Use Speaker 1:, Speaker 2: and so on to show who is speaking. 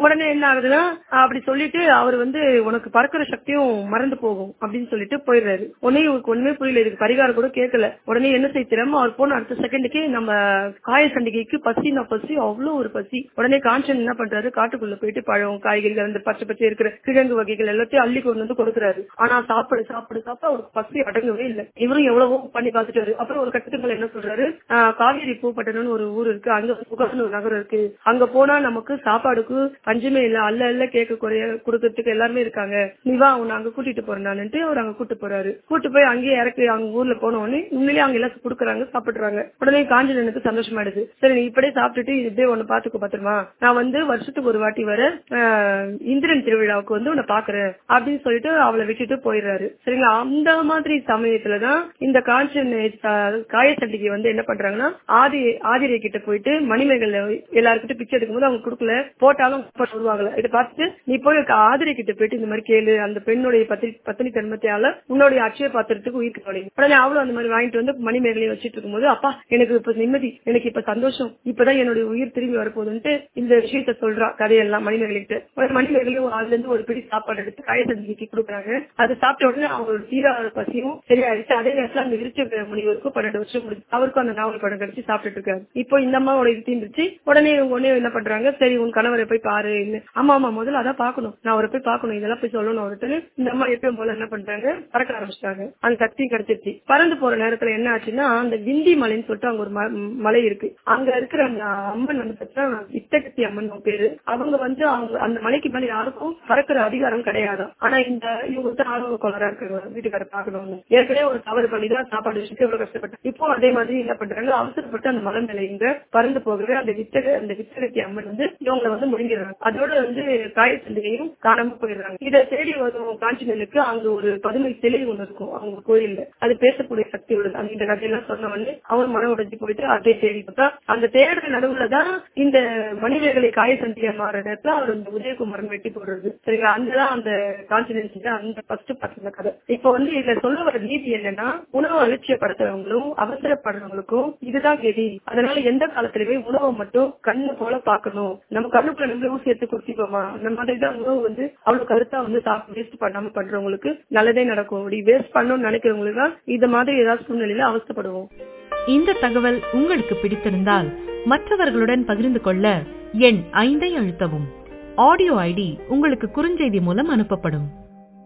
Speaker 1: உடனே என்ன ஆகுதுன்னா அப்படி சொல்லிட்டு அவர் வந்து உனக்கு பறக்கிற சக்தியும் மறந்து போகும் அப்படின்னு சொல்லிட்டு போயிடுறாரு உடனே இவருக்கு ஒண்ணுமே புரியல இதுக்கு பரிகாரம் கூட கேட்கல உடனே என்ன செய்ய தெரியாம அவர் போன அடுத்த செகண்டுக்கு நம்ம காய சண்டிகைக்கு பசினா பசி அவ்வளவு ஒரு பசி உடனே காஞ்சன் என்ன பண்றாரு காட்டுக்குள்ள போயிட்டு பழம் காய்கறிகள் அந்த பச்சை பச்சை இருக்கிற கிழங்கு வகைகள் எல்லாத்தையும் அள்ளி கொண்டு வந்து கொடுக்குறாரு ஆனா சாப்பிடு சாப்பிடு சாப்பிட அவருக்கு பசி அடங்கவே இல்லை இவரும் எவ்வளவோ பண்ணி பார்த்துட்டாரு அப்புறம் ஒரு கட்டத்துக்கு என்ன சொல்றாரு ஆஹ் காவேரி பூப்பட்டணம்னு ஒரு ஊர் இருக்கு அங்க புகார்னு ஒரு நகரம் இருக்கு அங்க போனா நமக்கு சாப்பாடுக்கு பஞ்சமே இல்ல அல்ல அல்ல கேட்க குறைய கொடுக்கறதுக்கு எல்லாருமே இருக்காங்க நீ வா உன்னை அங்க கூட்டிட்டு போறேன் நானுன்ட்டு அவர் அங்க கூட்டு போறாரு கூட்டு போய் அங்கேயே இறக்கி அவங்க ஊர்ல போன உடனே உண்மையிலேயே அங்க எல்லாம் கொடுக்குறாங்க சாப்பிடுறாங்க உடனே காஞ்சனனுக்கு சந்தோஷமாயிடுது சரி நீ இப்படியே சாப்பிட்டுட்டு இப்படியே உன்னை பாத்துக்கோ பாத்துருமா நான் வந்து வருஷத்துக்கு ஒரு வாட்டி வர ஆஹ், இந்திரன் திருவிழாவுக்கு வந்து உன்னை பாக்குறேன் அப்படின்னு சொல்லிட்டு அவளை விட்டுட்டு போயிடுறாரு சரிங்களா அந்த மாதிரி சமயத்துலதான் இந்த காஞ்சன் ஆஹ், காயசண்டிகை வந்து என்ன பண்றாங்கன்னா ஆதி ஆதிரை கிட்ட போயிட்டு மணிமேகல் எல்லாருக்கிட்ட பிச்சை எடுக்கும்போது அவங்க கொடுக்கல போட்டாலும் வருவாங்கல்ல இதை பார்த்துட்டு நீ போய் ஆதிரை கிட்ட போயிட்டு இந்த மாதிரி கேளு அந்த பெண்ணுடைய பத்திரி பத்தினி தன்மத்தையால உன்னுடைய அச்சய பாத்திரத்துக்கு உயிர் தொலையும் உடனே அவளும் அந்த மாதிரி வாங்கிட்டு வந்து மணிமேகலையை வச்சிட்டு இருக்கும்போது அப்பா எனக்கு இப்ப நிம்மதி எனக்கு இப்ப சந்தோஷம் இப்பதான் என்னுடைய உயிர் திரும்பி வரப்போகுதுன்ட்டு இந்த விஷயத்த சொல்றா கதையெல்லாம் மணிமேகலைகிட்ட உடனே மணிமேகலையும் அதுல இருந்து ஒரு பிடி சாப்பாடு எடுத்து காயசந்திக்கு கொடுக்குறாங்க அதை சாப்பிட்ட உடனே அவங்களோட தீராத பசியும் சரியாயிடுச்சு அதே நேரத்துல அந்த விருச்ச முனிவருக்கும் பன்னெண்டு வருஷம் முடிச்சு அவருக்கும் அந்த நாவல் படம் கிடைச்சு சாப்பிட்டுட்டு இருக்காரு இப்போ இந்த அம்மாவோட இது தீர்ந்துச்சு உடனே இவங்க உடனே என்ன பண்றாங்க சரி உன் கணவரை போய் பாரு இல்ல ஆமா ஆமா முதல்ல அதான் பாக்கணும் நான் அவரை போய் பாக்கணும் இதெல்லாம் போய் சொல்லணும் அவர்கிட்ட இந்த அம்மா எப்பயும் போல என்ன பண்றாங்க பறக்க ஆரம்பிச்சிட்டாங்க அந்த சக்தி கிடைச்சிருச்சு பறந்து போற நேரத்துல என்ன ஆச்சுன்னா அந்த விந்தி மலைன்னு சொல்லிட்டு அங்க ஒரு ம- ம், மலை இருக்கு அங்க இருக்கிற அந்த அம்மன் வந்து பார்த்தீங்கன்னா வித்தகத்தி அம்மன் அவங்க பேரு அவங்க வந்து அவங்க அந்த மலைக்கு மேல யாருக்கும் பறக்கிற அதிகாரம் கிடையாது ஆனா இந்த இவங்க வந்து ஆர்வ கொலரா இருக்காங்க வீட்டுக்கார பாக்கணும்னு ஏற்கனவே ஒரு தவறு பண்ணி தான் சாப்பாடு வச்சுட்டு எவ்வளவு கஷ்டப்பட்டேன் இப்போ அதே மாதிரி என்ன பண்றாங்க அவசரப்பட்டு அந்த மலை மேல இங்க பறந்து போகிற அந்த வித்தக அந்த வித்தகத்தி அம்மன் வந்து இவங்களை வந்து முழுங்கிடுறாங்க அதோட வந்து காய சண்டிகையும் காணாம போயிடுறாங்க இதை தேடி வரும் காஞ்சினலுக்கு அங்க ஒரு பதுமை சிலை ஒண்ணு இருக்கும் அவங்க கோயில்ல அது பேசக்கூடிய சக்தி உள்ளது அந்த இந்த கதையெல்லாம் சொன்ன உடனே அவன் மனம் உடைஞ்சு போயிட்டு அதை தேடி பார்த்தா அந்த தேடுற நடுவுல தான் இந்த மணிமேகலை காய சண்டிகை மாற நேரத்துல அவர் இந்த உதயகுமாரன் வெட்டி போடுறது சரிங்களா அங்கதான் அந்த கான்சிடென்சி அந்த ஃபர்ஸ்ட் பார்த்த கதை இப்போ வந்து இதுல சொல்ல வர நீதி என்னன்னா உணவு அலட்சியப்படுத்துறவங்களும் அவசரப்படுறவங்களுக்கும் இதுதான் கெதி அதனால எந்த காலத்திலுமே உணவை மட்டும் கண்ணு போல பார்க்கணும் நம்ம கண்ணுக்குள்ள நம்மளும் சேர்த்து குடிச்சிப்போமா அந்த மாதிரி தான் உணவு வந்து அவ்வளவு கருத்தா வந்து சாப்பிட்டு வேஸ்ட் பண்ணாம பண்றவங்களுக்கு நல்லதே நடக்கும் அப்படி வேஸ்ட் பண்ணணும்னு நினைக்கிறவங்களுக்கு தான் இந்த மாதிரி ஏதாவது சூழ்நிலையில அவஸ்தைப்படுவோம்
Speaker 2: இந்த தகவல் உங்களுக்கு பிடித்திருந்தால் மற்றவர்களுடன் பகிர்ந்து கொள்ள எண் ஐந்தை அழுத்தவும் ஆடியோ ஐடி உங்களுக்கு குறுஞ்செய்தி மூலம் அனுப்பப்படும்